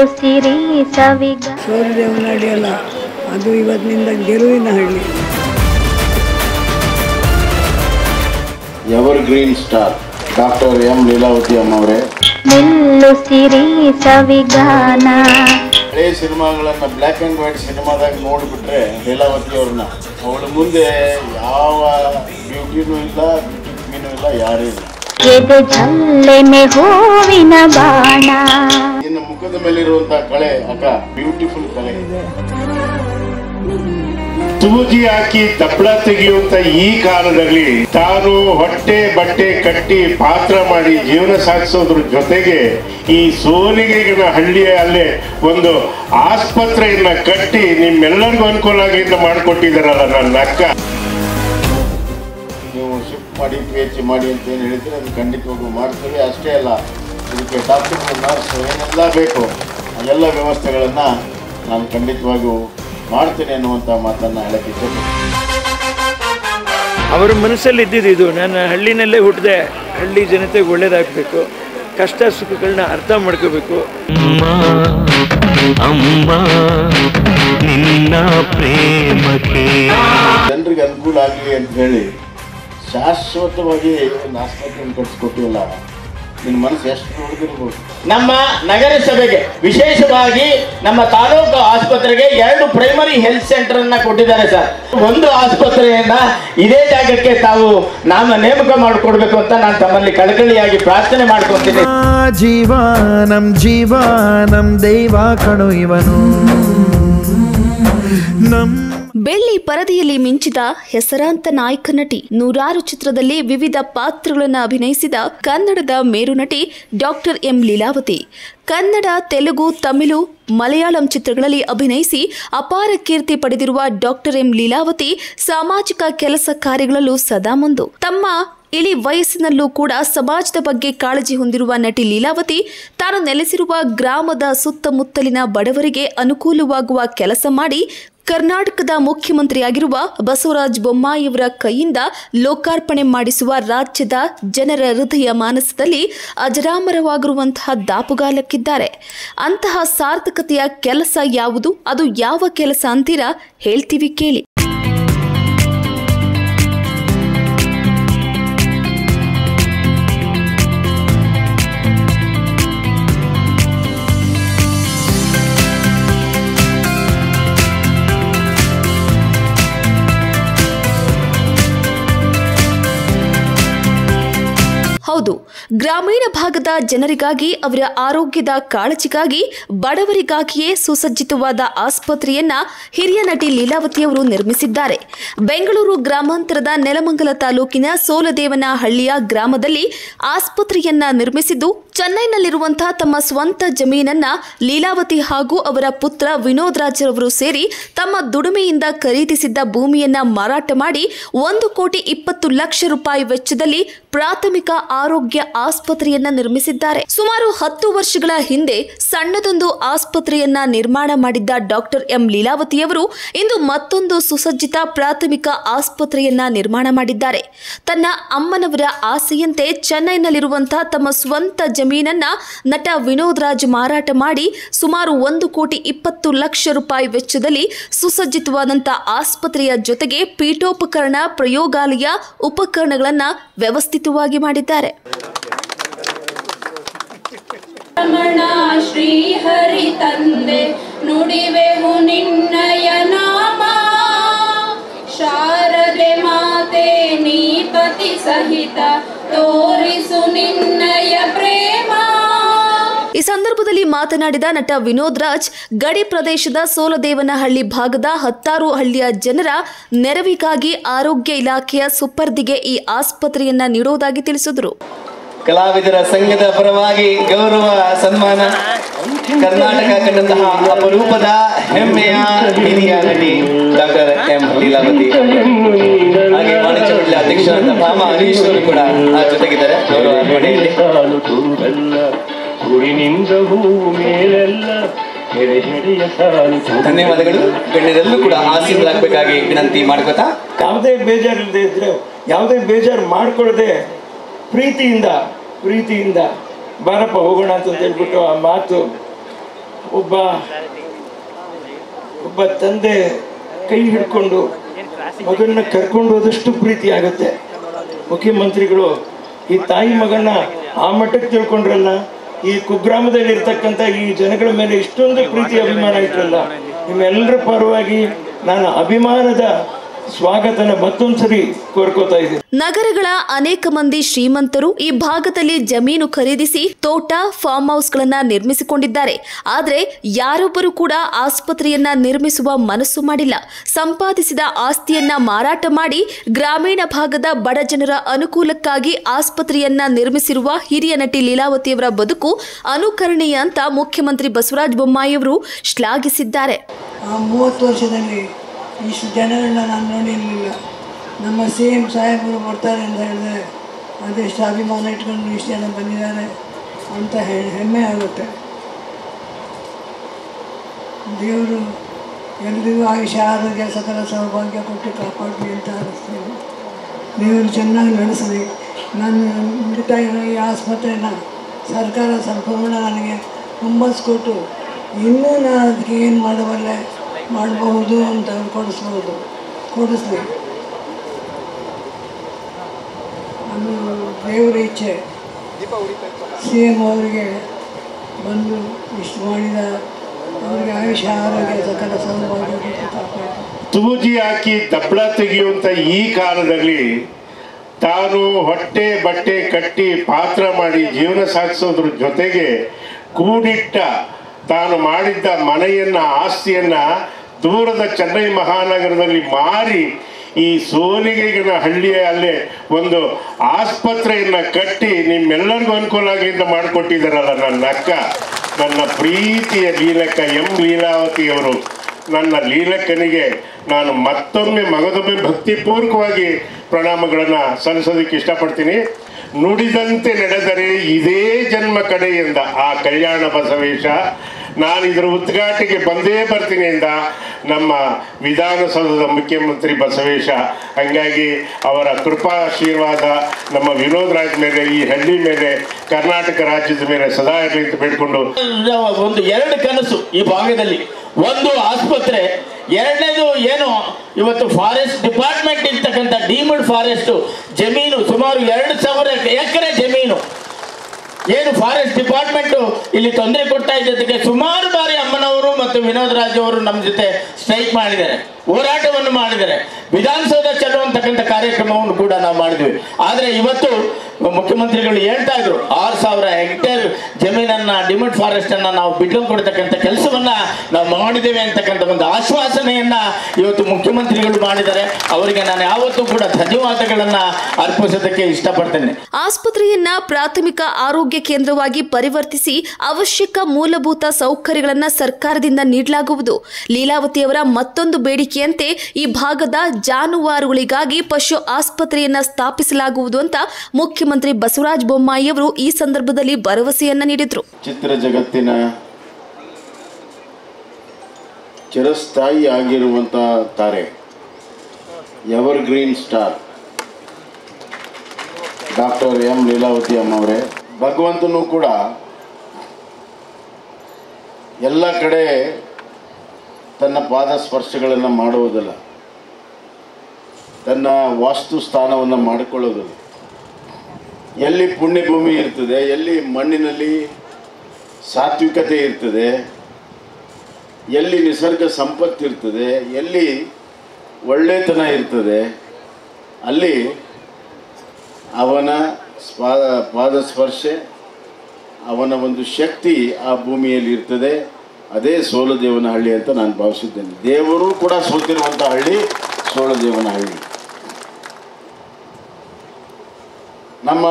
ನಿಲ್ಲು ಸಿರಿ ಸವಿಗ ಸೂರ್ಯದೇವನ ಅಲ್ಲ ಅದು ಇವತ್ತಿನಿಂದ ಗೆಲುವಿನ ಹಳ್ಳಿ evergreen star doctor M Leelavathi ಅಮ್ಮವರೇ ನಿಲ್ಲು ಸಿರಿ ಸವಿಗಾನ ಹಳೆ ಸಿನಿಮಾಗಳನ್ನ ಬ್ಲ್ಯಾಕ್ ಅಂಡ್ ವೈಟ್ ಸಿನಿಮಾದಾಗ ನೋಡ್ಬಿಟ್ರೆ ಲೀಲಾವತಿ ಅವ್ರನ್ನ ಅವಳ ಮುಂದೆ ಯಾವ ಬ್ಯೂಟಿನೂ ಇಲ್ಲ ಬ್ಯೂಟಿ ಕ್ವೀನೂ ಇಲ್ಲ ಯಾರೂ ಇಲ್ಲ ಎದೆ ಜಲ್ಲೆಮೆ ಹೂವಿನ ಬಾಣ ಇನ್ನು ಮುಖದ ಮೇಲಿರುವಂತ ಕಳೆ ಅಕ್ಕ ಬ್ಯೂಟಿಫುಲ್ ಕಲೆ ಸೂಜಿ ಹಾಕಿ ದಪ್ಪಳ ತೆಗೆಯುವಂತ ಈ ಕಾಲದಲ್ಲಿ ತಾನು ಹೊಟ್ಟೆ ಬಟ್ಟೆ ಕಟ್ಟಿ ಪಾತ್ರ ಮಾಡಿ ಜೀವನ ಸಾಗಿಸೋದ್ರ ಜೊತೆಗೆ ಈ ಸೋಲಿಗೆಗಿನ ಹಳ್ಳಿಯ ಅಲ್ಲೇ ಒಂದು ಆಸ್ಪತ್ರೆಯನ್ನ ಕಟ್ಟಿ ನಿಮ್ಮೆಲ್ಲರಿಗೂ ಅನುಕೂಲ ಆಗಿಂದ ಮಾಡಿಕೊಟ್ಟಿದ್ದಾರಲ್ಲ ನನ್ನ ಅಕ್ಕ ನೀವು ಶಿಫ್ಟ್ ಮಾಡಿ ಪಿ ಎಚ್ ಮಾಡಿ ಅಂತ ಏನು ಹೇಳಿದ್ರೆ ಅದು ಖಂಡಿತವಾಗ್ಲೂ ಮಾಡ್ತೀವಿ ಅಷ್ಟೇ ಅಲ್ಲ ಇದಕ್ಕೆ ಡಾಕ್ಟರ್ ನರ್ಸ್ ಏನೆಲ್ಲ ಬೇಕು ಅದೆಲ್ಲ ವ್ಯವಸ್ಥೆಗಳನ್ನು ನಾನು ಖಂಡಿತವಾಗಿಯೂ ಮಾಡ್ತೀನಿ ಅನ್ನುವಂಥ ಮಾತನ್ನು ಹೇಳಕ್ಕೆ ಇಷ್ಟಪಡ್ತೀನಿ ಅವರ ಮನಸ್ಸಲ್ಲಿ ಇದ್ದಿದ್ದು ಇದು ನಾನು ಹಳ್ಳಿನಲ್ಲೇ ಹುಟ್ಟಿದೆ ಹಳ್ಳಿ ಜನತೆಗೆ ಒಳ್ಳೇದಾಗಬೇಕು ಕಷ್ಟ ಸುಖಗಳನ್ನ ಅರ್ಥ ಮಾಡ್ಕೋಬೇಕು ಅಮ್ಮ ಅಮ್ಮ ನಿನ್ನ ಪ್ರೇಮಕ್ಕೆ ಜನರಿಗೆ ಅನುಕೂಲ ಆಗಲಿ ಅಂತ ಹೇಳಿ ಶಾಶ್ವತವಾಗಿ ಒಂದು ಆಸ್ಪತ್ರೆಯನ್ನು ಕಟ್ಸ್ಕೊಟ್ಟಿಲ್ಲ ನಿನ್ನ ಮನಸ್ಸು ಎಷ್ಟು ನೋಡಿದಿರ್ಬೋದು ನಮ್ಮ ನಗರಸಭೆಗೆ ವಿಶೇಷವಾಗಿ ನಮ್ಮ ತಾಲೂಕು ಆಸ್ಪತ್ರೆಗೆ ಎರಡು ಪ್ರೈಮರಿ ಹೆಲ್ತ್ ಸೆಂಟರ್ ಅನ್ನ ಕೊಟ್ಟಿದ್ದಾರೆ ಸರ್ ಒಂದು ಆಸ್ಪತ್ರೆಯನ್ನ ಇದೇ ಜಾಗಕ್ಕೆ ತಾವು ನಾಮ ನೇಮಕ ಮಾಡಿಕೊಡ್ಬೇಕು ಅಂತ ನಾನು ತಮ್ಮಲ್ಲಿ ಕಳಕಳಿಯಾಗಿ ಪ್ರಾರ್ಥನೆ ಮಾಡ್ಕೊತೀನಿ ಜೀವಾನಂ ಜೀವಾನಂ ದೈವ ಕಣು ಇವನು ನಮ್ ಬೆಳ್ಳಿ ಪರದೆಯಲ್ಲಿ ಮಿಂಚಿದ ಹೆಸರಾಂತ ನಾಯಕ ನಟಿ ನೂರಾರು ಚಿತ್ರದಲ್ಲಿ ವಿವಿಧ ಪಾತ್ರಗಳನ್ನು ಅಭಿನಯಿಸಿದ ಕನ್ನಡದ ಮೇರು ನಟಿ ಡಾಕ್ಟರ್ ಎಂ ಲೀಲಾವತಿ ಕನ್ನಡ ತೆಲುಗು ತಮಿಳು ಮಲಯಾಳಂ ಚಿತ್ರಗಳಲ್ಲಿ ಅಭಿನಯಿಸಿ ಅಪಾರ ಕೀರ್ತಿ ಪಡೆದಿರುವ ಡಾಕ್ಟರ್ ಎಂ ಲೀಲಾವತಿ ಸಾಮಾಜಿಕ ಕೆಲಸ ಕಾರ್ಯಗಳಲ್ಲೂ ಸದಾ ಮುಂದು ತಮ್ಮ ಇಳಿ ವಯಸ್ಸಿನಲ್ಲೂ ಕೂಡ ಸಮಾಜದ ಬಗ್ಗೆ ಕಾಳಜಿ ಹೊಂದಿರುವ ನಟಿ ಲೀಲಾವತಿ ತಾನು ನೆಲೆಸಿರುವ ಗ್ರಾಮದ ಸುತ್ತಮುತ್ತಲಿನ ಬಡವರಿಗೆ ಅನುಕೂಲವಾಗುವ ಕೆಲಸ ಮಾಡಿ ಕರ್ನಾಟಕದ ಮುಖ್ಯಮಂತ್ರಿಯಾಗಿರುವ ಬಸವರಾಜ ಬೊಮ್ಮಾಯಿಯವರ ಕೈಯಿಂದ ಲೋಕಾರ್ಪಣೆ ಮಾಡಿಸುವ ರಾಜ್ಯದ ಜನರ ಹೃದಯ ಮಾನಸದಲ್ಲಿ ಅಜರಾಮರವಾಗಿರುವಂತಹ ದಾಪುಗಾಲಕ್ಕಿದ್ದಾರೆ ಅಂತಹ ಸಾರ್ಥಕತೆಯ ಕೆಲಸ ಯಾವುದು ಅದು ಯಾವ ಕೆಲಸ ಅಂತೀರಾ ಹೇಳ್ತೀವಿ ಕೇಳಿ ಹೌದು ಗ್ರಾಮೀಣ ಭಾಗದ ಜನರಿಗಾಗಿ ಅವರ ಆರೋಗ್ಯದ ಕಾಳಜಿಗಾಗಿ ಬಡವರಿಗಾಗಿಯೇ ಸುಸಜ್ಜಿತವಾದ ಆಸ್ಪತ್ರೆಯನ್ನ ಹಿರಿಯ ನಟಿ ಲೀಲಾವತಿಯವರು ನಿರ್ಮಿಸಿದ್ದಾರೆ ಬೆಂಗಳೂರು ಗ್ರಾಮಾಂತರದ ನೆಲಮಂಗಲ ತಾಲೂಕಿನ ಸೋಲದೇವನಹಳ್ಳಿಯ ಗ್ರಾಮದಲ್ಲಿ ಆಸ್ಪತ್ರೆಯನ್ನ ನಿರ್ಮಿಸಿದ್ದು ಚೆನ್ನೈನಲ್ಲಿರುವಂತಹ ತಮ್ಮ ಸ್ವಂತ ಜಮೀನನ್ನ ಲೀಲಾವತಿ ಹಾಗೂ ಅವರ ಪುತ್ರ ವಿನೋದ್ ರಾಜ್ರವರು ಸೇರಿ ತಮ್ಮ ದುಡಿಮೆಯಿಂದ ಖರೀದಿಸಿದ್ದ ಭೂಮಿಯನ್ನ ಮಾರಾಟ ಮಾಡಿ ಒಂದು ಕೋಟಿ ಇಪ್ಪತ್ತು ಲಕ್ಷ ರೂಪಾಯಿ ವೆಚ್ಚದಲ್ಲಿ ಪ್ರಾಥಮಿಕ ಆರೋಗ್ಯ ಆಸ್ಪತ್ರೆಯನ್ನ ನಿರ್ಮಿಸಿದ್ದಾರೆ ಸುಮಾರು ಹತ್ತು ವರ್ಷಗಳ ಹಿಂದೆ ಸಣ್ಣದೊಂದು ಆಸ್ಪತ್ರೆಯನ್ನ ನಿರ್ಮಾಣ ಮಾಡಿದ್ದ ಡಾಕ್ಟರ್ ಎಂ ಲೀಲಾವತಿಯವರು ಇಂದು ಮತ್ತೊಂದು ಸುಸಜ್ಜಿತ ಪ್ರಾಥಮಿಕ ಆಸ್ಪತ್ರೆಯನ್ನ ನಿರ್ಮಾಣ ಮಾಡಿದ್ದಾರೆ ತನ್ನ ಅಮ್ಮನವರ ಆಸೆಯಂತೆ ಚೆನ್ನೈನಲ್ಲಿರುವಂತಹ ತಮ್ಮ ಸ್ವಂತ ಜಮೀನನ್ನ ನಟ ವಿನೋದ್ ರಾಜ್ ಮಾರಾಟ ಮಾಡಿ ಸುಮಾರು ಒಂದು ಕೋಟಿ ಇಪ್ಪತ್ತು ಲಕ್ಷ ರೂಪಾಯಿ ವೆಚ್ಚದಲ್ಲಿ ಸುಸಜ್ಜಿತವಾದಂಥ ಆಸ್ಪತ್ರೆಯ ಜೊತೆಗೆ ಪೀಠೋಪಕರಣ ಪ್ರಯೋಗಾಲಯ ಉಪಕರಣಗಳನ್ನ ವ್ಯವಸ್ಥಿತವಾಗಿ ಮಾಡಿದ್ದಾರೆ ರಮಣ ಶ್ರೀಹರಿ ತಂದೆ ನುಡಿವೆವು ನಿನ್ನಯ ನಾಮ ಶಾರದೆ ಮಾತೆ ನೀಪತಿ ಸಹಿತ ತೋರಿಸು ನಿನ್ನಯ ಪ್ರೇಮ ಈ ಸಂದರ್ಭದಲ್ಲಿ ಮಾತನಾಡಿದ ನಟ ವಿನೋದ್ ರಾಜ್ ಗಡಿ ಪ್ರದೇಶದ ಸೋಲದೇವನಹಳ್ಳಿ ಭಾಗದ ಹತ್ತಾರು ಹಳ್ಳಿಯ ಜನರ ನೆರವಿಗಾಗಿ ಆರೋಗ್ಯ ಇಲಾಖೆಯ ಸುಪರ್ದಿಗೆ ಈ ಆಸ್ಪತ್ರೆಯನ್ನ ನೀಡುವುದಾಗಿ ತಿಳಿಸಿದರು ಕಲಾವಿದರ ಸಂಘದ ಪರವಾಗಿ ಗೌರವ ಸನ್ಮಾನ ಕರ್ನಾಟಕ ಕಂಡಂತಹ ಅಪರೂಪದ ಹೆಮ್ಮೆಯ ಹಿರಿಯ ನಟಿ ಡಾಕ್ಟರ್ ಎಂ ಲೀಲಾವತಿ ಹಾಗೆ ವಾಣಿಜ್ಯ ಮಂಡಳಿ ಅಧ್ಯಕ್ಷರಾದ ಭಾಮ ಹರೀಶ್ ಅವರು ಕೂಡ ಆ ಜೊತೆಗಿದ್ದಾರೆ ಗೌರವ ಅರ್ಪಣೆ ಇಲ್ಲಿ. ಸಾಲು ತುಂಬಲ್ಲ ಕುಡಿನಿಂದ ಹೂವು ಮೇಲೆಲ್ಲ ಹೆಡೆ ಹೆಡೆಯ ಸಾಲು ಧನ್ಯವಾದಗಳು ಗಣ್ಯರೆಲ್ಲೂ ಕೂಡ ಆಸೀನರಾಗಬೇಕಾಗಿ ವಿನಂತಿ ಮಾಡ್ಕೋತಾ ಯಾವುದೇ ಬೇಜಾರಿಲ್ಲದೆ ಇದ್ರೆ ಯಾವುದೇ ಬೇಜಾರು ಮಾಡ್ಕೊಳ್ಳದೆ ಪ್ರೀತಿಯಿಂದ ಪ್ರೀತಿಯಿಂದ ಬಾರಪ್ಪ ಹೋಗೋಣ ಅಂತ ಹೇಳ್ಬಿಟ್ಟು ಆ ಮಾತು ಒಬ್ಬ ಒಬ್ಬ ತಂದೆ ಕೈ ಹಿಡ್ಕೊಂಡು ಮಗನ್ನ ಕರ್ಕೊಂಡು ಹೋದಷ್ಟು ಪ್ರೀತಿ ಆಗುತ್ತೆ ಮುಖ್ಯಮಂತ್ರಿಗಳು ಈ ತಾಯಿ ಮಗನ್ನ ಆ ಮಟ್ಟಕ್ಕೆ ತಿಳ್ಕೊಂಡ್ರಲ್ಲ ಈ ಕುಗ್ರಾಮದಲ್ಲಿ ಇರ್ತಕ್ಕಂಥ ಈ ಜನಗಳ ಮೇಲೆ ಇಷ್ಟೊಂದು ಪ್ರೀತಿ ಅಭಿಮಾನ ಇಟ್ರಲ್ಲ ನಿಮ್ಮೆಲ್ಲರ ಪರವಾಗಿ ನಾನು ಅಭಿಮಾನದ ಸ್ವಾಗತನ ಮತ್ತೊಂದ್ಸರಿ ಕೋರ್ಕೋತಾ ಇದ್ದೀನಿ ನಗರಗಳ ಅನೇಕ ಮಂದಿ ಶ್ರೀಮಂತರು ಈ ಭಾಗದಲ್ಲಿ ಜಮೀನು ಖರೀದಿಸಿ ತೋಟ ಫಾರ್ಮ್ ಹೌಸ್ಗಳನ್ನ ನಿರ್ಮಿಸಿಕೊಂಡಿದ್ದಾರೆ ಆದರೆ ಯಾರೊಬ್ಬರು ಕೂಡ ಆಸ್ಪತ್ರೆಯನ್ನ ನಿರ್ಮಿಸುವ ಮನಸ್ಸು ಮಾಡಿಲ್ಲ ಸಂಪಾದಿಸಿದ ಆಸ್ತಿಯನ್ನ ಮಾರಾಟ ಮಾಡಿ ಗ್ರಾಮೀಣ ಭಾಗದ ಬಡ ಜನರ ಅನುಕೂಲಕ್ಕಾಗಿ ಆಸ್ಪತ್ರೆಯನ್ನ ನಿರ್ಮಿಸಿರುವ ಹಿರಿಯ ನಟಿ ಲೀಲಾವತಿಯವರ ಬದುಕು ಅನುಕರಣೀಯ ಅಂತ ಮುಖ್ಯಮಂತ್ರಿ ಬಸವರಾಜ ಬೊಮ್ಮಾಯಿಯವರು ಶ್ಲಾಘಿಸಿದ್ದಾರೆ ಆ ಮೂವತ್ತು ವರ್ಷದಲ್ಲಿ ಇಷ್ಟು ಜನಗಳನ್ನ ನಾನು ನೋಡಿರಲಿಲ್ಲ ನಮ್ಮ ಸಿ ಎಮ್ ಸಾಹೇಬರು ಬರ್ತಾರೆ ಅಂತ ಹೇಳಿದ್ರೆ ಅದೆಷ್ಟು ಅಭಿಮಾನ ಇಟ್ಕೊಂಡು ಇಷ್ಟು ಜನ ಬಂದಿದ್ದಾರೆ ಅಂತ ಹೇಳಿ ಹೆಮ್ಮೆ ಆಗುತ್ತೆ ದೇವರು ಎಲ್ರಿಗೂ ಆಯುಷ್ಯ ಆರೋಗ್ಯ ಸಕಲ ಸೌಭಾಗ್ಯ ಕೊಟ್ಟು ಕಾಪಾಡಲಿ ಅಂತ ಅನಿಸ್ತೇನೆ ದೇವರು ಚೆನ್ನಾಗಿ ನಡೆಸಲಿ ನಾನು ಮಿಡ್ತಾ ಇರೋ ಈ ಆಸ್ಪತ್ರೆನ ಸರ್ಕಾರ ಸಂಪೂರ್ಣ ನನಗೆ ಹುಮ್ಮಸ್ ಕೊಟ್ಟು ಇನ್ನೂ ನಾನು ಅದಕ್ಕೆ ಏನು ಮಾಡಬಲ್ಲೆ ಮಾಡಬಹುದು ಅಂತ ಕೊಡಿಸ್ಬೋದು ಕೊಡಿಸ್ಲಿ ಅದು ದೇವರ ಇಚ್ಛೆ ಸಿ ಎಮ್ ಅವರಿಗೆ ಬಂದು ಇಷ್ಟು ಮಾಡಿದ ಅವರಿಗೆ ಆಯುಷ್ಯ ಆರೋಗ್ಯ ಸಕಲ ಸೌಭಾಗ್ಯ ಕೊಟ್ಟು ಕಾಪಾಡಿ ಸೂಜಿ ಹಾಕಿ ದಪ್ಪಳ ತೆಗೆಯುವಂತ ಈ ಕಾಲದಲ್ಲಿ ತಾನು ಹೊಟ್ಟೆ ಬಟ್ಟೆ ಕಟ್ಟಿ ಪಾತ್ರ ಮಾಡಿ ಜೀವನ ಸಾಗಿಸೋದ್ರ ಜೊತೆಗೆ ಕೂಡಿಟ್ಟ ತಾನು ಮಾಡಿದ್ದ ಮನೆಯನ್ನ ಆಸ್ತಿಯನ್ನ ದೂರದ ಚೆನ್ನೈ ಮಹಾನಗರದಲ್ಲಿ ಮಾರಿ ಈ ಸೋಲಿಗೆಗಿನ ಹಳ್ಳಿಯ ಅಲ್ಲೇ ಒಂದು ಆಸ್ಪತ್ರೆಯನ್ನ ಕಟ್ಟಿ ನಿಮ್ಮೆಲ್ಲರಿಗೂ ಅನುಕೂಲ ಆಗಿ ಅಂತ ಮಾಡಿಕೊಟ್ಟಿದ್ದಾರಲ್ಲ ನನ್ನ ಅಕ್ಕ ನನ್ನ ಪ್ರೀತಿಯ ಲೀಲಕ್ಕ ಎಂ ಲೀಲಾವತಿಯವರು ನನ್ನ ಲೀಲಕ್ಕನಿಗೆ ನಾನು ಮತ್ತೊಮ್ಮೆ ಮಗದೊಮ್ಮೆ ಭಕ್ತಿಪೂರ್ವಕವಾಗಿ ಪ್ರಣಾಮಗಳನ್ನು ಸಲ್ಲಿಸೋದಕ್ಕೆ ಇಷ್ಟಪಡ್ತೀನಿ ನುಡಿದಂತೆ ನಡೆದರೆ ಇದೇ ಜನ್ಮ ಕಡೆಯಿಂದ ಆ ಕಲ್ಯಾಣ ಬಸವೇಶ ನಾನು ಇದರ ಉದ್ಘಾಟಿಗೆ ಬಂದೇ ಬರ್ತೀನಿ ಎಂದ ನಮ್ಮ ವಿಧಾನಸೌಧದ ಮುಖ್ಯಮಂತ್ರಿ ಬಸವೇಶ ಹಂಗಾಗಿ ಅವರ ಕೃಪಾಶೀರ್ವಾದ ನಮ್ಮ ವಿನೋದ್ ರಾಜ್ ಮೇಲೆ ಈ ಹಳ್ಳಿ ಮೇಲೆ ಕರ್ನಾಟಕ ರಾಜ್ಯದ ಮೇಲೆ ಸದಾ ಇರಲಿ ಅಂತ ಬೇಡ್ಕೊಂಡು ಒಂದು ಎರಡು ಕನಸು ಈ ಭಾಗದಲ್ಲಿ ಒಂದು ಆಸ್ಪತ್ರೆ ಎರಡನೇದು ಏನು ಇವತ್ತು ಫಾರೆಸ್ಟ್ ಡಿಪಾರ್ಟ್ಮೆಂಟ್ ಇರ್ತಕ್ಕಂಥ ಡೀಮ್ಡ್ ಫಾರೆಸ್ಟ್ ಜಮೀನು ಸುಮಾರು ಎರಡು ಸಾವಿರ ಎಕರೆ ಜಮೀನು ಏನು ಫಾರೆಸ್ಟ್ ಡಿಪಾರ್ಟ್ಮೆಂಟ್ ಇಲ್ಲಿ ತೊಂದರೆ ಕೊಡ್ತಾ ಇದ್ದದಕ್ಕೆ ಸುಮಾರು ಬಾರಿ ಅಮ್ಮನವರು ಮತ್ತು ವಿನೋದ್ ರಾಜ್ ಅವರು ನಮ್ಮ ಜೊತೆ ಸ್ಟ್ರೈಕ್ ಮಾಡಿದ್ದಾರೆ ಹೋರಾಟವನ್ನು ಮಾಡಿದ್ದಾರೆ ವಿಧಾನಸೌಧ ಚೆಲ್ಲುವಂತಕ್ಕಂಥ ಕಾರ್ಯಕ್ರಮವನ್ನು ಕೂಡ ನಾವು ಮಾಡಿದ್ವಿ ಆದರೆ ಇವತ್ತು ಮುಖ್ಯಮಂತ್ರಿಗಳು ಹೇಳ್ತಾ ಇದ್ರು ಆರು ಸಾವಿರ ಹೆಕ್ಟೇರ್ ಜಮೀನನ್ನ ಡಿಮಿಟ್ ಫಾರೆಸ್ಟ್ ಅನ್ನ ನಾವು ಬಿಡ್ಲು ಕೊಡ್ತಕ್ಕಂಥ ಕೆಲಸವನ್ನ ನಾವು ಮಾಡಿದ್ದೇವೆ ಅಂತಕ್ಕಂಥ ಒಂದು ಆಶ್ವಾಸನೆಯನ್ನ ಇವತ್ತು ಮುಖ್ಯಮಂತ್ರಿಗಳು ಮಾಡಿದ್ದಾರೆ ಅವರಿಗೆ ನಾನು ಯಾವತ್ತೂ ಕೂಡ ಧನ್ಯವಾದಗಳನ್ನ ಅರ್ಪಿಸೋದಕ್ಕೆ ಇಷ್ಟಪಡ್ತೇನೆ ಆಸ್ಪತ್ರೆಯನ್ನ ಪ್ರಾಥಮಿಕ ಆರೋಗ್ಯ ಕೇಂದ್ರವಾಗಿ ಪರಿವರ್ತಿಸಿ ಅವಶ್ಯಕ ಮೂಲಭೂತ ಸೌಕರ್ಯಗಳನ್ನ ಸರ್ಕಾರದಿಂದ ನೀಡಲಾಗುವುದು ಲೀಲಾವತಿಯವರ ಮತ್ತೊಂದು ಬೇಡಿಕೆಯಂತೆ ಈ ಭಾಗದ ಜಾನುವಾರುಗಳಿಗಾಗಿ ಪಶು ಆಸ್ಪತ್ರೆಯನ್ನ ಸ್ಥಾಪಿಸಲಾಗುವುದು ಅಂತ ಮುಖ್ಯಮಂತ್ರಿ ಬಸವರಾಜ ಬೊಮ್ಮಾಯಿಯವರು ಈ ಸಂದರ್ಭದಲ್ಲಿ ಭರವಸೆಯನ್ನ ನೀಡಿದ್ರು ಚಿತ್ರ ಜಗತ್ತಿನ ಚಿರಸ್ಥಾಯಿ ಆಗಿರುವಂಥ ತಾರೆ evergreen star doctor M Leelavathi ಅಮ್ಮವರೇ ಭಗವಂತನು ಕೂಡ ಎಲ್ಲ ಕಡೆ ತನ್ನ ಪಾದ ಸ್ಪರ್ಶಗಳನ್ನು ಮಾಡುವುದಿಲ್ಲ ತನ್ನ ವಾಸ್ತು ಸ್ಥಾನವನ್ನು ಮಾಡಿಕೊಳ್ಳೋದಿಲ್ಲ ಎಲ್ಲಿ ಪುಣ್ಯಭೂಮಿ ಇರ್ತದೆ ಎಲ್ಲಿ ಮಣ್ಣಿನಲ್ಲಿ ಸಾತ್ವಿಕತೆ ಇರ್ತದೆ ಎಲ್ಲಿ ನಿಸರ್ಗ ಸಂಪತ್ತು ಇರ್ತದೆ ಎಲ್ಲಿ ಒಳ್ಳೆತನ ಇರ್ತದೆ ಅಲ್ಲಿ ಅವನ ಸ್ಪಾದ ಪಾದ ಸ್ಪರ್ಶೆ ಅವನ ಒಂದು ಶಕ್ತಿ ಆ ಭೂಮಿಯಲ್ಲಿ ಇರ್ತದೆ ಅದೇ ಸೋಲದೇವನ ಹಳ್ಳಿ ಅಂತ ನಾನು ಭಾವಿಸಿದ್ದೇನೆ ದೇವರು ಕೂಡ ಸೋತಿರುವಂಥ ಹಳ್ಳಿ ಸೋಲದೇವನ ಹಳ್ಳಿ ನಮ್ಮ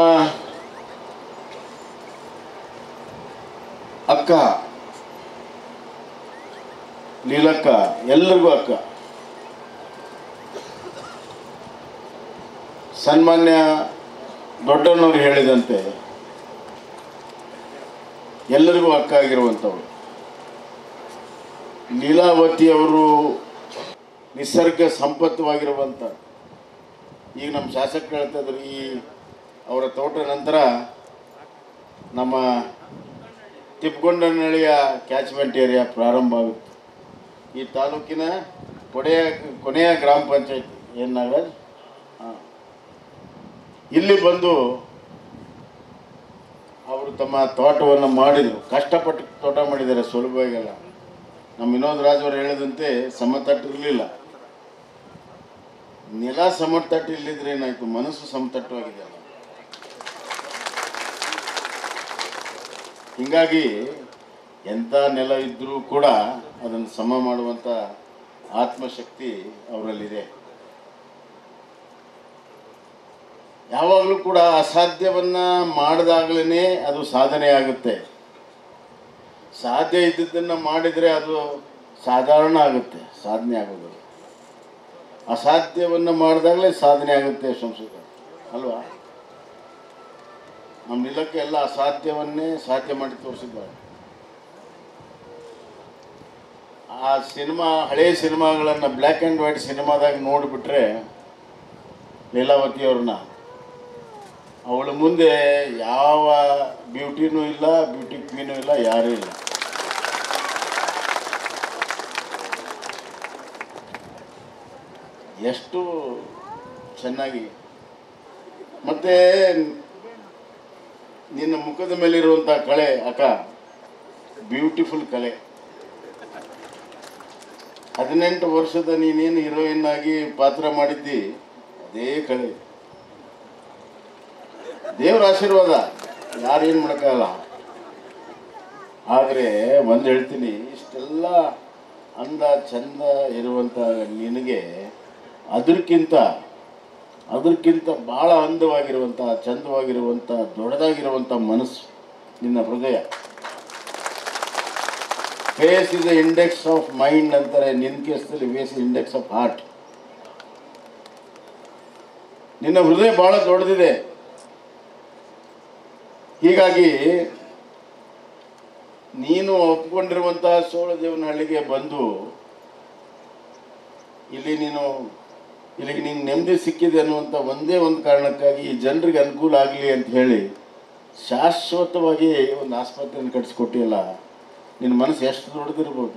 ಅಕ್ಕ ಲೀಲಕ್ಕ ಎಲ್ಲರಿಗೂ ಅಕ್ಕ ಸನ್ಮಾನ್ಯ ದೊಡ್ಡನವರು ಹೇಳಿದಂತೆ ಎಲ್ಲರಿಗೂ ಅಕ್ಕ ಆಗಿರುವಂಥವ್ರು ಲೀಲಾವತಿಯವರು ನಿಸರ್ಗ ಸಂಪತ್ತವಾಗಿರುವಂಥ ಈಗ ನಮ್ಮ ಶಾಸಕರು ಹೇಳ್ತಾ ಇದ್ರು ಈ ಅವರ ತೋಟ ನಂತರ ನಮ್ಮ ತಿಪ್ಪಗೊಂಡನಹಳ್ಳಿಯ ಕ್ಯಾಚ್ಮೆಂಟ್ ಏರಿಯಾ ಪ್ರಾರಂಭ ಆಗುತ್ತೆ ಈ ತಾಲೂಕಿನ ಕೊನೆಯ ಕೊನೆಯ ಗ್ರಾಮ ಪಂಚಾಯತ್ ಏನು ನಾಗರಾಜ್ ಹಾಂ ಇಲ್ಲಿ ಬಂದು ಅವರು ತಮ್ಮ ತೋಟವನ್ನು ಮಾಡಿದರು ಕಷ್ಟಪಟ್ಟು ತೋಟ ಮಾಡಿದ್ದಾರೆ ಸುಲಭವಾಗೆಲ್ಲ ನಮ್ಮ ವಿನೋದ್ ರಾಜ್ ಅವರು ಹೇಳಿದಂತೆ ಸಮತಟ್ಟು ಇರಲಿಲ್ಲ ನೆಲ ಸಮತಟ್ಟು ಇಲ್ಲಿದ್ರೆ ಏನಾಯ್ತು ಮನಸ್ಸು ಸಮತಟ್ಟವಾಗಿದೆ ಅಲ್ಲ ಹೀಗಾಗಿ ಎಂಥ ನೆಲ ಇದ್ದರೂ ಕೂಡ ಅದನ್ನು ಸಮ ಮಾಡುವಂಥ ಆತ್ಮಶಕ್ತಿ ಅವರಲ್ಲಿದೆ ಯಾವಾಗಲೂ ಕೂಡ ಅಸಾಧ್ಯವನ್ನ ಮಾಡಿದಾಗಲೇ ಅದು ಸಾಧನೆ ಆಗುತ್ತೆ ಸಾಧ್ಯ ಇದ್ದದ್ದನ್ನು ಮಾಡಿದರೆ ಅದು ಸಾಧಾರಣ ಆಗುತ್ತೆ ಸಾಧನೆ ಆಗೋದು ಅಸಾಧ್ಯವನ್ನು ಮಾಡಿದಾಗಲೇ ಸಾಧನೆ ಆಗುತ್ತೆ ಸಂಸ್ಕೃತ ಅಲ್ವಾ ನಮ್ಮ ನಿಲಕ್ಕೆ ಎಲ್ಲ ಅಸಾಧ್ಯವನ್ನೇ ಸಾಧ್ಯ ಮಾಡಿ ತೋರಿಸಿದ್ದಾರೆ ಆ ಸಿನಿಮಾ ಹಳೆಯ ಸಿನಿಮಾಗಳನ್ನು ಬ್ಲ್ಯಾಕ್ ಆ್ಯಂಡ್ ವೈಟ್ ಸಿನಿಮಾದಾಗ ನೋಡಿಬಿಟ್ರೆ ಲೀಲಾವತಿ ಅವ್ರನ್ನ ಅವಳ ಮುಂದೆ ಯಾವ ಬ್ಯೂಟಿನೂ ಇಲ್ಲ ಬ್ಯೂಟಿ ಕ್ವೀನೂ ಇಲ್ಲ ಯಾರೂ ಇಲ್ಲ ಎಷ್ಟು ಚೆನ್ನಾಗಿ ಮತ್ತೆ ನಿನ್ನ ಮುಖದ ಮೇಲಿರುವಂಥ ಕಳೆ ಅಕ್ಕ ಬ್ಯೂಟಿಫುಲ್ ಕಲೆ ಹದಿನೆಂಟು ವರ್ಷದ ನೀನೇನು ಹೀರೋಯಿನ್ ಆಗಿ ಪಾತ್ರ ಮಾಡಿದ್ದಿ ಅದೇ ಕಳೆ ದೇವರ ಆಶೀರ್ವಾದ ಯಾರೇನು ಮಾಡೋಕ್ಕಾಗಲ್ಲ ಆದರೆ ಒಂದು ಹೇಳ್ತೀನಿ ಇಷ್ಟೆಲ್ಲ ಅಂದ ಚಂದ ಇರುವಂಥ ನಿನಗೆ ಅದಕ್ಕಿಂತ ಅದಕ್ಕಿಂತ ಭಾಳ ಅಂದವಾಗಿರುವಂಥ ಚಂದವಾಗಿರುವಂಥ ದೊಡ್ಡದಾಗಿರುವಂಥ ಮನಸ್ಸು ನಿನ್ನ ಹೃದಯ face is index of mind ಅಂತಾರೆ ನಿನ್ನ ಕೇಸಲ್ಲಿ ಫೇಸ್ ಇಂಡೆಕ್ಸ್ ಆಫ್ ಹಾರ್ಟ್ ನಿನ್ನ ಹೃದಯ ಭಾಳ ದೊಡ್ಡದಿದೆ ಹೀಗಾಗಿ ನೀನು ಒಪ್ಕೊಂಡಿರುವಂತಹ ಸೋಳದೇವನಹಳ್ಳಿಗೆ ಬಂದು ಇಲ್ಲಿ ನೀನು ಇಲ್ಲಿಗೆ ನಿಂಗೆ ನೆಮ್ಮದಿ ಸಿಕ್ಕಿದೆ ಅನ್ನುವಂಥ ಒಂದೇ ಒಂದು ಕಾರಣಕ್ಕಾಗಿ ಈ ಜನರಿಗೆ ಅನುಕೂಲ ಆಗಲಿ ಅಂತ ಹೇಳಿ ಶಾಶ್ವತವಾಗಿ ಒಂದು ಆಸ್ಪತ್ರೆಯನ್ನು ಕಟ್ಟಿಸ್ಕೊಟ್ಟಿಲ್ಲ ನಿನ್ನ ಮನಸ್ಸು ಎಷ್ಟು ದೊಡ್ಡದಿರ್ಬೋದು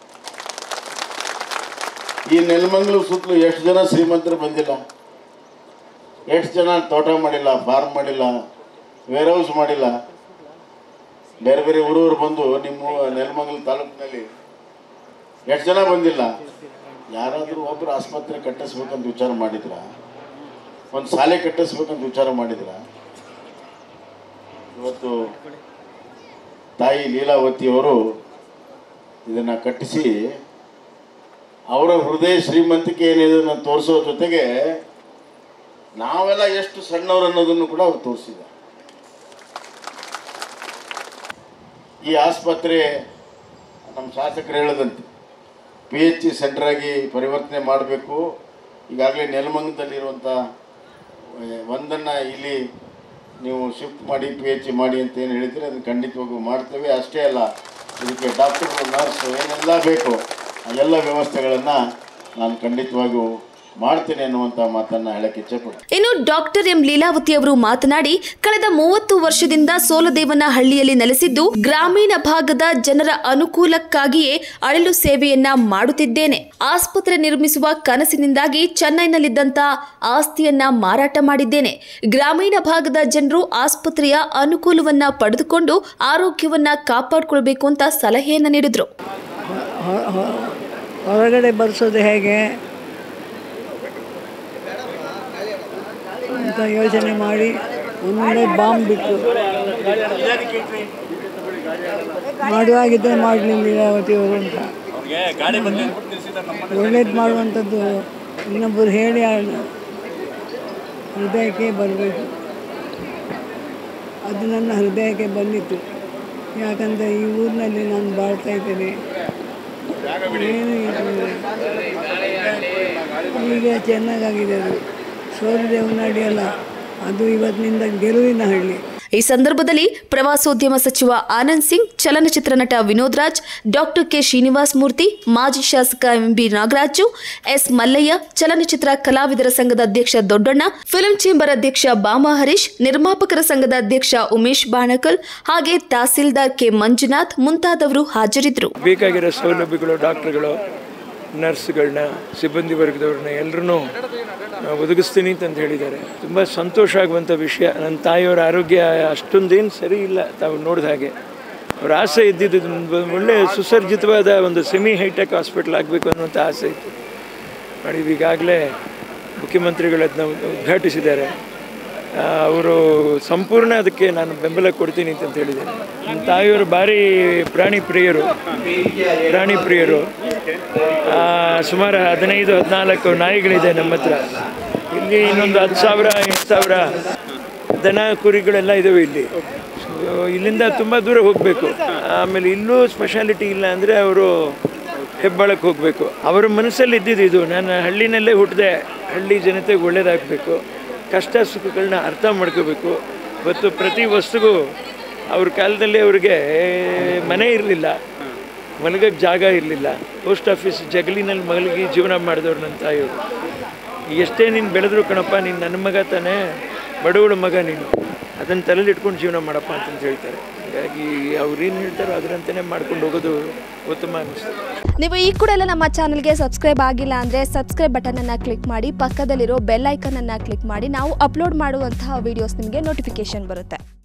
ಈ ನೆಲಮಂಗ್ಳೂರು ಸುತ್ತಲೂ ಎಷ್ಟು ಜನ ಶ್ರೀಮಂತರು ಬಂದಿಲ್ಲ ಎಷ್ಟು ಜನ ತೋಟ ಮಾಡಿಲ್ಲ ಫಾರ್ಮ್ ಮಾಡಿಲ್ಲ ವೇರ್ ಹೌಸ್ ಮಾಡಿಲ್ಲ ಬೇರೆ ಬೇರೆ ಊರೂರು ಬಂದು ನಿಮ್ಮ ನೆಲಮಂಗಲ ತಾಲೂಕಿನಲ್ಲಿ ಎಷ್ಟು ಜನ ಬಂದಿಲ್ಲ ಯಾರಾದರೂ ಒಬ್ಬರು ಆಸ್ಪತ್ರೆ ಕಟ್ಟಿಸ್ಬೇಕಂತ ವಿಚಾರ ಮಾಡಿದ್ರ ಒಂದು ಶಾಲೆ ಕಟ್ಟಿಸ್ಬೇಕಂತ ವಿಚಾರ ಮಾಡಿದ್ರ ಇವತ್ತು ತಾಯಿ ಲೀಲಾವತಿಯವರು ಇದನ್ನು ಕಟ್ಟಿಸಿ ಅವರ ಹೃದಯ ಶ್ರೀಮಂತಿಕೆ ಏನಿದೆ ಅದನ್ನು ತೋರಿಸೋ ಜೊತೆಗೆ ನಾವೆಲ್ಲ ಎಷ್ಟು ಸಣ್ಣವರು ಅನ್ನೋದನ್ನು ಕೂಡ ಅವ್ರು ತೋರಿಸಿದ್ದಾರೆ ಈ ಆಸ್ಪತ್ರೆ ನಮ್ಮ ಶಾಸಕರು ಹೇಳದಂತೆ ಪಿ ಎಚ್ ಸಿ ಸೆಂಟ್ರಾಗಿ ಪರಿವರ್ತನೆ ಮಾಡಬೇಕು ಈಗಾಗಲೇ ನೆಲಮಂಗದಲ್ಲಿರುವಂಥ ಒಂದನ್ನು ಇಲ್ಲಿ ನೀವು ಶಿಫ್ಟ್ ಮಾಡಿ ಪಿ ಎಚ್ ಸಿ ಮಾಡಿ ಅಂತ ಏನು ಹೇಳಿದರೆ ಅದನ್ನು ಖಂಡಿತವಾಗೂ ಮಾಡ್ತೇವೆ ಅಷ್ಟೇ ಅಲ್ಲ ಇದಕ್ಕೆ ಡಾಕ್ಟರ್ಗಳು ನರ್ಸು ಏನೆಲ್ಲ ಬೇಕು ಆ ಎಲ್ಲ ವ್ಯವಸ್ಥೆಗಳನ್ನು ನಾನು ಖಂಡಿತವಾಗಿಯೂ ಮಾಡ್ತೇನೆ ಅನ್ನುವಂಥ ಮಾತನ್ನು ಹೇಳಕ್ಕೆ ಇಚ್ಛೆಪಡ್ತೀನಿ ಇನ್ನು ಡಾಕ್ಟರ್ ಎಂ ಲೀಲಾವತಿ ಅವರು ಮಾತನಾಡಿ ಕಳೆದ ಮೂವತ್ತು ವರ್ಷದಿಂದ ಸೋಲದೇವನ ಹಳ್ಳಿಯಲ್ಲಿ ನೆಲೆಸಿದ್ದು ಗ್ರಾಮೀಣ ಭಾಗದ ಜನರ ಅನುಕೂಲಕ್ಕಾಗಿಯೇ ಅಳಿಲು ಸೇವೆಯನ್ನ ಮಾಡುತ್ತಿದ್ದೇನೆ ಆಸ್ಪತ್ರೆ ನಿರ್ಮಿಸುವ ಕನಸಿನಿಂದಾಗಿ ಚೆನ್ನೈನಲ್ಲಿದ್ದಂತ ಆಸ್ತಿಯನ್ನ ಮಾರಾಟ ಮಾಡಿದ್ದೇನೆ ಗ್ರಾಮೀಣ ಭಾಗದ ಜನರು ಆಸ್ಪತ್ರೆಯ ಅನುಕೂಲವನ್ನ ಪಡೆದುಕೊಂಡು ಆರೋಗ್ಯವನ್ನ ಕಾಪಾಡಿಕೊಳ್ಬೇಕು ಅಂತ ಸಲಹೆಯನ್ನ ನೀಡಿದ್ರು ಹೊ- ಹೊ- ಹೊರಗಡೆ ಬರ್ಸೋದು ಹೇಗೆ ಅಂತ ಯೋಚನೆ ಮಾಡಿ ಒಂದೊಂದೇ ಬಾಂಬ್ ಬಿಟ್ಟು ಮಾಡುವಾಗಿದ್ದರೆ ಮಾಡಲಿ ಲೀಲಾವತಿಯವರು ಅಂತ ಒಳ್ಳೇದು ಮಾಡುವಂಥದ್ದು ಇನ್ನೊಬ್ಬರು ಹೇಳಿ ಆ ಹೃದಯಕ್ಕೆ ಬರಬೇಕು ಅದು ನನ್ನ ಹೃದಯಕ್ಕೆ ಬಂದಿತ್ತು ಯಾಕಂದರೆ ಈ ಊರಿನಲ್ಲಿ ನಾನು ಬಾಳ್ತಾ ಇದ್ದೇನೆ ಏನು ಇದು ಈಗ ಚೆನ್ನಾಗಾಗಿದೆ ಅದು ಸೋಲಿದೆ ಉನ್ನಾಡಿ ಅಲ್ಲ ಅದು ಇವತ್ತಿನಿಂದ ಗೆಲುವಿನ ಹಳ್ಳಿ ಈ ಸಂದರ್ಭದಲ್ಲಿ ಪ್ರವಾಸೋದ್ಯಮ ಸಚಿವ ಆನಂದ್ ಸಿಂಗ್ ಚಲನಚಿತ್ರ ನಟ ವಿನೋದ್ ರಾಜ್ ಡಾಕ್ಟರ್ ಕೆ ಶ್ರೀನಿವಾಸ್ ಮೂರ್ತಿ ಮಾಜಿ ಶಾಸಕ ಎಂಬಿ ನಾಗರಾಜು ಎಸ್ ಮಲ್ಲಯ್ಯ ಚಲನಚಿತ್ರ ಕಲಾವಿದರ ಸಂಘದ ಅಧ್ಯಕ್ಷ ದೊಡ್ಡಣ್ಣ ಫಿಲ್ಮ್ ಚೇಂಬರ್ ಅಧ್ಯಕ್ಷ ಬಾಮಾ ಹರೀಶ್ ನಿರ್ಮಾಪಕರ ಸಂಘದ ಅಧ್ಯಕ್ಷ ಉಮೇಶ್ ಬಾಣಕಲ್ ಹಾಗೆ ತಹಸೀಲ್ದಾರ್ ಕೆ ಮಂಜುನಾಥ್ ಮುಂತಾದವರು ಹಾಜರಿದ್ದರು ಬೇಕಾಗಿರೋ ಸೌಲಭ್ಯಗಳು ಡಾಕ್ಟ್ರುಗಳು ನರ್ಸ್ಗಳನ್ನ ಸಿಬ್ಬಂದಿ ವರ್ಗದವ್ರನ್ನ ಎಲ್ಲರೂ ಒದಗಿಸ್ತೀನಿ ಅಂತಂದು ಹೇಳಿದ್ದಾರೆ ತುಂಬ ಸಂತೋಷ ಆಗುವಂಥ ವಿಷಯ ನನ್ನ ತಾಯಿಯವರ ಆರೋಗ್ಯ ಅಷ್ಟೊಂದೇನು ಸರಿ ಇಲ್ಲ ತಾವು ನೋಡಿದ ಹಾಗೆ ಅವ್ರ ಆಸೆ ಇದ್ದಿದ್ದು ಒಂದು ಒಳ್ಳೆಯ ಸುಸರ್ಜಿತವಾದ ಒಂದು ಸೆಮಿ ಹೈಟೆಕ್ ಹಾಸ್ಪಿಟಲ್ ಆಗಬೇಕು ಅನ್ನುವಂಥ ಆಸೆ ಇತ್ತು ಮಾಡಿದ್ವಿ ಈಗಾಗಲೇ ಮುಖ್ಯಮಂತ್ರಿಗಳು ಅದನ್ನ ಉದ್ಘಾಟಿಸಿದ್ದಾರೆ ಅವರು ಸಂಪೂರ್ಣ ಅದಕ್ಕೆ ನಾನು ಬೆಂಬಲ ಕೊಡ್ತೀನಿ ಅಂತ ಹೇಳಿದ್ದೇನೆ ನಮ್ಮ ತಾಯಿಯವರು ಭಾರಿ ಪ್ರಾಣಿ ಪ್ರಿಯರು ಪ್ರಾಣಿ ಪ್ರಿಯರು ಆ, ಸುಮಾರು ಹದಿನೈದು ಹದಿನಾಲ್ಕು ನಾಯಿಗಳಿದೆ ನಮ್ಮ ಹತ್ರ ಇಲ್ಲಿ ಇನ್ನೊಂದು ಹತ್ತು ಸಾವಿರ ಎಂಟು ಸಾವಿರ ದನ ಕುರಿಗಳೆಲ್ಲ ಇದಾವೆ ಇಲ್ಲಿ So, ಇಲ್ಲಿಂದ ತುಂಬ ದೂರ ಹೋಗಬೇಕು ಆಮೇಲೆ ಇಲ್ಲೂ ಸ್ಪೆಷಾಲಿಟಿ ಇಲ್ಲ ಅಂದರೆ ಅವರು ಹೆಬ್ಬಾಳಕ್ಕೆ ಹೋಗಬೇಕು ಅವರ ಮನಸ್ಸಲ್ಲಿ ಇದ್ದಿದ್ದು ಇದು ನಾನು ಹಳ್ಳಿನಲ್ಲೇ ಹುಟ್ಟಿದೆ ಹಳ್ಳಿ ಜನತೆಗೆ ಒಳ್ಳೇದಾಗಬೇಕು ಕಷ್ಟ ಸುಖಗಳನ್ನ ಅರ್ಥ ಮಾಡ್ಕೋಬೇಕು ಇವತ್ತು ಪ್ರತಿ ವಸ್ತುಗೂ ಅವ್ರ ಕಾಲದಲ್ಲಿ ಅವ್ರಿಗೆ ಮನೆ ಇರಲಿಲ್ಲ ಮಲಗಕ್ಕೆ ಜಾಗ ಇರಲಿಲ್ಲ ಪೋಸ್ಟ್ ಆಫೀಸ್ ಜಗಲಿನಲ್ಲಿ ಮಲಗಿ ಜೀವನ ಮಾಡಿದವ್ರು ನನ್ನ ತಾಯಿಯವರು ಎಷ್ಟೇ ನೀನು ಬೆಳೆದ್ರು ಕಣಪ್ಪ ನೀನು ನನ್ನ ಮಗ ತಾನೇ ಬಡವಳ ಮಗ ನೀನು ಅದನ್ನು ತಲೆಯಲ್ಲಿ ಇಟ್ಕೊಂಡು ಜೀವನ ಮಾಡಪ್ಪ ಅಂತಂತ ಹೇಳ್ತಾರೆ ಹಾಗಾಗಿ ಅವ್ರು ಏನು ಹೇಳ್ತಾರೋ ಅದರಂತೆಯೇ ಮಾಡ್ಕೊಂಡು ಹೋಗೋದು ಉತ್ತಮ ಅನ್ನಿಸ್ತದೆ ನೀವು ಈ ಕೂಡ ಎಲ್ಲ ನಮ್ಮ ಚಾನಲ್ಗೆ ಸಬ್ಸ್ಕ್ರೈಬ್ ಆಗಿಲ್ಲ ಅಂದರೆ ಸಬ್ಸ್ಕ್ರೈಬ್ ಬಟನನ್ನು ಕ್ಲಿಕ್ ಮಾಡಿ ಪಕ್ಕದಲ್ಲಿರೋ ಬೆಲ್ ಐಕನನ್ನು ಕ್ಲಿಕ್ ಮಾಡಿ ನಾವು ಅಪ್ಲೋಡ್ ಮಾಡುವಂತಹ ವೀಡಿಯೋಸ್ ನಿಮಗೆ ನೋಟಿಫಿಕೇಶನ್ ಬರುತ್ತೆ